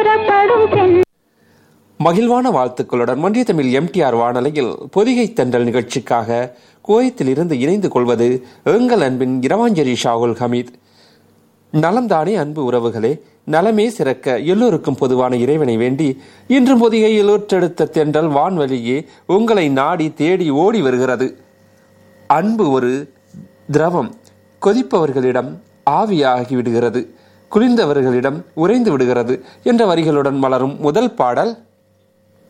புறப்படும் பெண் மகிழ்வான வாழ்த்துக்களுடன் மன்றிய தமிழ் எம்டிஆர் வானொலியில் பொதிகை தென்றல் நிகழ்ச்சிக்காக குவைத்தில் இருந்து இணைந்து கொள்வது எங்கள் அன்பின் இரவாஞ்சேரி ஷாகுல் ஹமீத் நலம்தானே அன்பு உறவுகளே நலமே சிறக்க எல்லோருக்கும் பொதுவான இறைவனை வேண்டி இன்று பொதிகையில் ஊற்றெடுத்த தென்றல் வான்வழியே உங்களை நாடி தேடி ஓடி வருகிறது அன்பு ஒரு திரவம் கொதிப்பவர்களிடம் ஆவியாகி விடுகிறது குளிர்ந்தவர்களிடம் உறைந்து விடுகிறது என்ற வரிகளுடன் மலரும் முதல் பாடல்